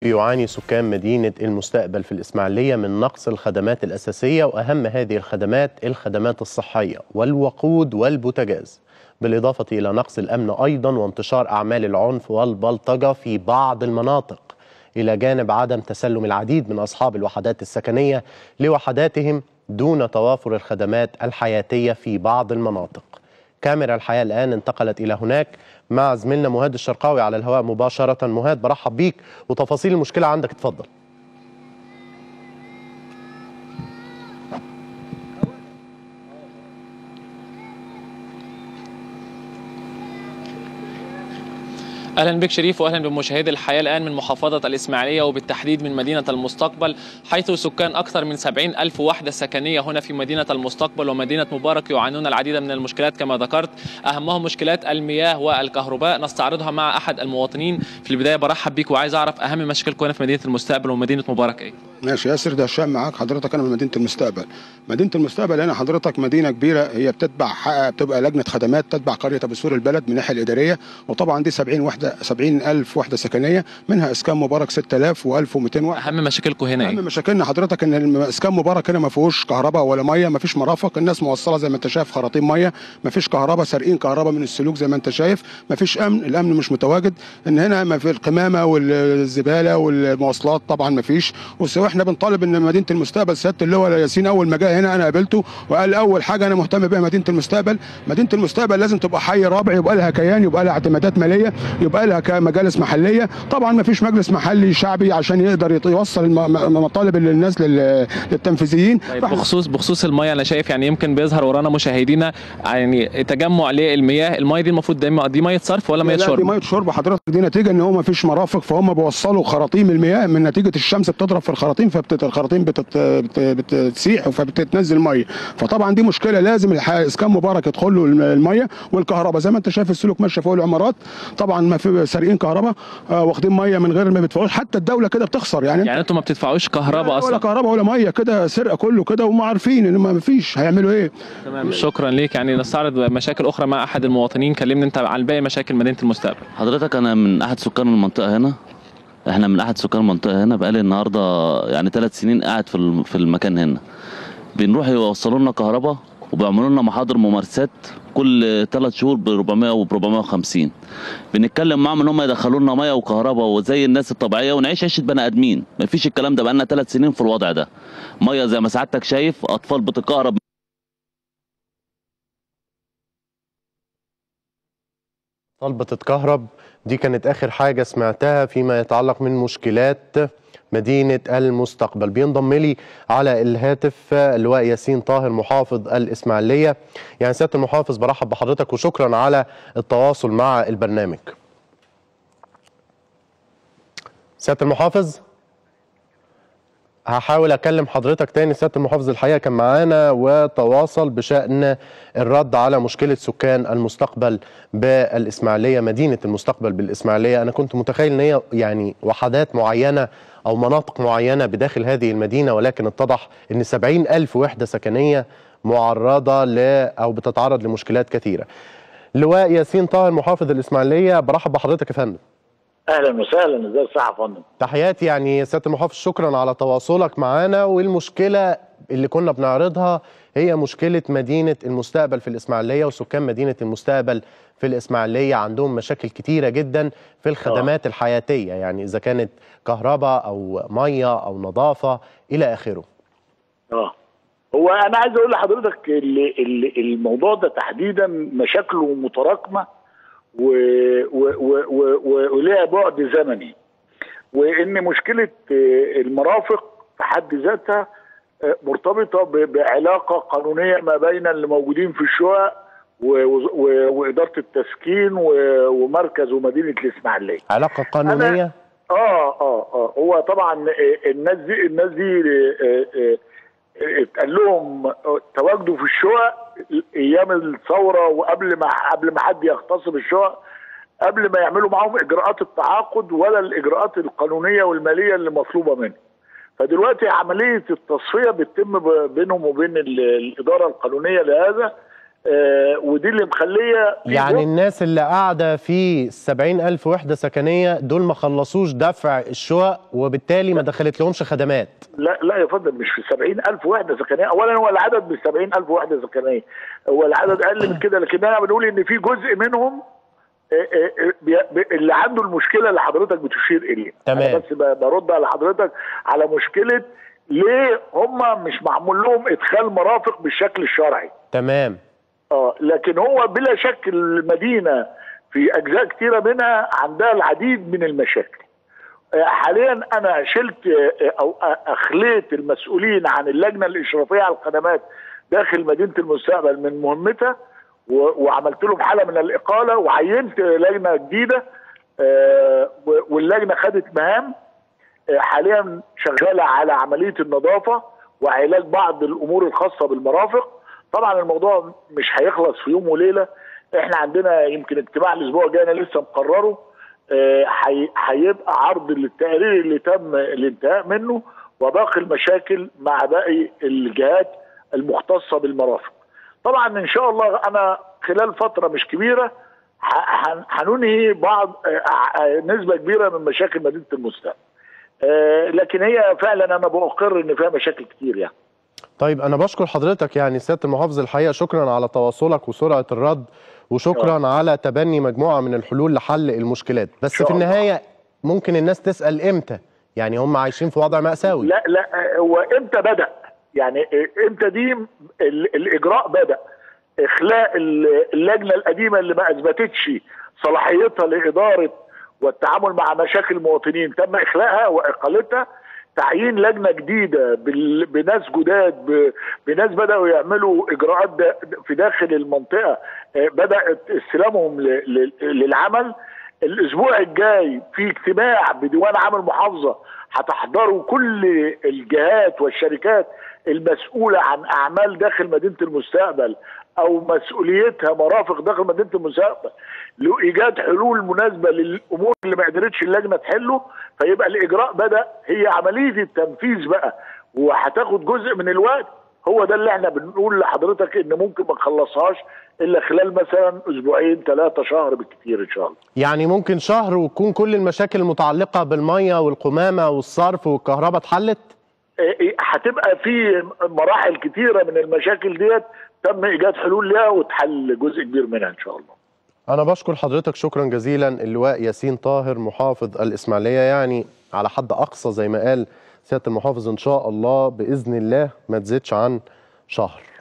يعاني سكان مدينة المستقبل في الإسماعيلية من نقص الخدمات الأساسية وأهم هذه الخدمات الخدمات الصحية والوقود والبوتاجاز بالإضافة إلى نقص الأمن أيضا وانتشار أعمال العنف والبلطجة في بعض المناطق إلى جانب عدم تسلم العديد من أصحاب الوحدات السكنية لوحداتهم دون توافر الخدمات الحياتية في بعض المناطق كاميرا الحياة الآن انتقلت إلى هناك مع زميلنا مهاد الشرقاوي على الهواء مباشرة مهاد برحب بيك وتفاصيل المشكلة عندك اتفضل اهلا بك شريف واهلا بمشاهدي الحياه الان من محافظه الاسماعيليه وبالتحديد من مدينه المستقبل حيث سكان اكثر من 70 الف وحده سكنيه هنا في مدينه المستقبل ومدينه مبارك يعانون العديد من المشكلات كما ذكرت اهمهم مشكلات المياه والكهرباء نستعرضها مع احد المواطنين في البدايه برحب بك وعايز اعرف اهم مشاكلكم هنا في مدينه المستقبل ومدينه مبارك ايه ماشي ياسر ده الشام معاك حضرتك انا من مدينه المستقبل مدينه المستقبل هنا حضرتك مدينه كبيره هي بتتبع بتبقى لجنه خدمات تتبع قريه ابو سور البلد من الناحيه الاداريه وطبعا دي 70 وحده 70 الف وحده سكنيه منها اسكان مبارك 6000 و1200 وحده اهم مشاكلكم هنا اهم ايه مشاكلنا حضرتك ان اسكان مبارك هنا ما فيهوش كهرباء ولا ميه ما فيش مرافق الناس موصله زي ما انت شايف خراطيم ميه ما فيش كهرباء سارقين كهرباء من السلوك زي ما انت شايف ما فيش امن الامن مش متواجد ان هنا ما في القمامه والزباله والمواصلات طبعا ما فيش واحنا بنطالب ان مدينه المستقبل سياده اللواء ياسين اول ما جاء هنا انا قابلته وقال اول حاجه انا مهتم بها مدينه المستقبل مدينه المستقبل لازم تبقى حي رابع يبقى لها كيان يبقى لها اعتمادات ماليه يبقى لها مجالس محليه طبعا ما فيش مجلس محلي شعبي عشان يقدر يوصل مطالب للناس للتنفيذيين طيب بخصوص بخصوص الميه انا شايف يعني يمكن بيظهر ورانا مشاهدينا يعني تجمع للمياه الميه دي المفروض دي, دي ميه صرف ولا ميه شرب؟ دي ميه شرب حضرتك دي نتيجه ان هو ما فيش مرافق فهم بيوصلوا خراطيم المياه من نتيجه الشمس بتضرب في الخراطيم فالخراطيم بتت... بت... بتسيح فبتنزل ميه فطبعا دي مشكله لازم اسكان مبارك يدخل له الميه والكهرباء زي ما انت شايف السلوك ماشيه فوق العمارات طبعا ما في سارقين كهرباء آه واخدين ميه من غير ما بيدفعوش حتى الدوله كده بتخسر يعني يعني انتوا ما بتدفعوش كهرباء اصلا ولا كهرباء ولا ميه كده سرقه كله كده وهم عارفين ان ما فيش هيعملوا ايه تمام شكرا ليك يعني نستعرض مشاكل اخرى مع احد المواطنين كلمني انت عن باقي مشاكل مدينه المستقبل حضرتك انا من احد سكان المنطقه هنا احنا من احد سكان المنطقه هنا بقالي النهارده يعني ثلاث سنين قاعد في في المكان هنا بنروح يوصلوا لنا كهرباء وبيعملوا لنا محاضر ممارسات كل ثلاث شهور ب 400 و 450 بنتكلم معاهم ان هم يدخلوا لنا ميه وكهرباء وزي الناس الطبيعيه ونعيش عيشه بني ادمين مفيش الكلام ده بقالنا ثلاث سنين في الوضع ده ميه زي ما سعادتك شايف اطفال بتكهرب اطفال بتتكهرب دي كانت اخر حاجه سمعتها فيما يتعلق من مشكلات مدينة المستقبل بينضم لي على الهاتف اللواء ياسين طاهر محافظ الإسماعيلية يعني سيادة المحافظ برحب بحضرتك وشكرا على التواصل مع البرنامج سيادة المحافظ هحاول اكلم حضرتك تاني سياده المحافظ الحقيقه كان معانا وتواصل بشان الرد على مشكله سكان المستقبل بالاسماعيليه مدينه المستقبل بالاسماعيليه انا كنت متخيل ان هي يعني وحدات معينه او مناطق معينه بداخل هذه المدينه ولكن اتضح ان 70 الف وحده سكنيه معرضه ل او بتتعرض لمشكلات كثيره لواء ياسين طاهر محافظ الاسماعيليه برحب بحضرتك يا فندم اهلا وسهلا ازي الصحه يا فندم تحياتي يعني سياده المحافظ شكرا على تواصلك معانا والمشكله اللي كنا بنعرضها هي مشكله مدينه المستقبل في الاسماعيليه وسكان مدينه المستقبل في الاسماعيليه عندهم مشاكل كتيره جدا في الخدمات أوه. الحياتيه يعني اذا كانت كهرباء او ميه او نظافه الى اخره. اه هو انا عايز اقول لحضرتك الموضوع ده تحديدا مشاكله متراكمه ولها بعد زمني وان مشكله المرافق في حد ذاتها مرتبطه بعلاقه قانونيه ما بين اللي موجودين في الشقق واداره التسكين ومركز ومدينه الاسماعيليه علاقه قانونيه اه اه اه هو طبعا الناس دي الناس دي اتقال لهم تواجدوا في الشقق ايام الثوره وقبل ما قبل ما حد يغتصب الشقق قبل ما يعملوا معاهم اجراءات التعاقد ولا الاجراءات القانونيه والماليه اللي مطلوبه منهم. فدلوقتي عمليه التصفيه بتتم بينهم وبين الاداره القانونيه لهذا آه، ودي اللي مخليه في يعني بطء. الناس اللي قاعدة في السبعين ألف وحدة سكنية دول ما خلصوش دفع الشقق وبالتالي ما دخلت لهمش خدمات لا لا يا فندم مش في 70000 وحده سكنيه اولا هو العدد مش 70000 وحده سكنيه هو العدد اقل من كده لكن انا بنقول ان في جزء منهم آه، آه، آه، بي- بي- اللي عنده المشكله اللي حضرتك بتشير اليها تمام. انا بس ب- برد على حضرتك على مشكله ليه هم مش معمول لهم ادخال مرافق بالشكل الشرعي تمام اه لكن هو بلا شك المدينه في اجزاء كتيره منها عندها العديد من المشاكل آه، حاليا انا شلت آه، او آه، اخليت المسؤولين عن اللجنه الاشرافيه على الخدمات داخل مدينه المستقبل من مهمتها و- وعملت لهم حاله من الاقاله وعينت لجنه جديده آه، و- واللجنه خدت مهام آه، حاليا شغاله على عمليه النظافه وعلاج بعض الامور الخاصه بالمرافق طبعا الموضوع مش هيخلص في يوم وليله احنا عندنا يمكن اجتماع الاسبوع الجاي انا لسه مقرره آه، هي- هيبقى عرض للتقرير اللي تم الانتهاء منه وباقي المشاكل مع باقي الجهات المختصه بالمرافق طبعا ان شاء الله انا خلال فتره مش كبيره ه- هن- هننهي بعض آه، آه، نسبه كبيره من مشاكل مدينه المستقبل آه، لكن هي فعلا انا بأقر ان فيها مشاكل كتير يعني طيب أنا بشكر حضرتك يعني سيادة المحافظ الحقيقة شكرا على تواصلك وسرعة الرد وشكرا على تبني مجموعة من الحلول لحل المشكلات بس شاء في الله. النهاية ممكن الناس تسأل إمتى يعني هم عايشين في وضع مأساوي لا لا هو امتى بدا يعني امتى دي ال- الاجراء بدا اخلاء ال- اللجنه القديمه اللي ما اثبتتش صلاحيتها لاداره والتعامل مع مشاكل المواطنين تم اخلاءها واقالتها تعيين لجنه جديده بال- بناس جداد ب- بناس بداوا يعملوا اجراءات دا- في داخل المنطقه آه، بدات استلامهم ل- ل- للعمل الاسبوع الجاي في اجتماع بديوان عام المحافظه هتحضروا كل الجهات والشركات المسؤوله عن اعمال داخل مدينه المستقبل او مسؤوليتها مرافق داخل مدينه المستقبل لايجاد حلول مناسبه للامور اللي ما قدرتش اللجنه تحله فيبقى الاجراء بدا هي عمليه التنفيذ بقى وهتاخد جزء من الوقت هو ده اللي احنا بنقول لحضرتك ان ممكن ما نخلصهاش الا خلال مثلا اسبوعين ثلاثه شهر بالكثير ان شاء الله يعني ممكن شهر وتكون كل المشاكل المتعلقة بالمية والقمامة والصرف والكهرباء اتحلت إيه إيه هتبقى في مراحل كتيره من المشاكل ديت تم ايجاد حلول لها وتحل جزء كبير منها ان شاء الله أنا بشكر حضرتك شكرا جزيلا اللواء ياسين طاهر محافظ الإسماعيلية يعني على حد أقصى زي ما قال سيادة المحافظ إن شاء الله بإذن الله ما تزيدش عن شهر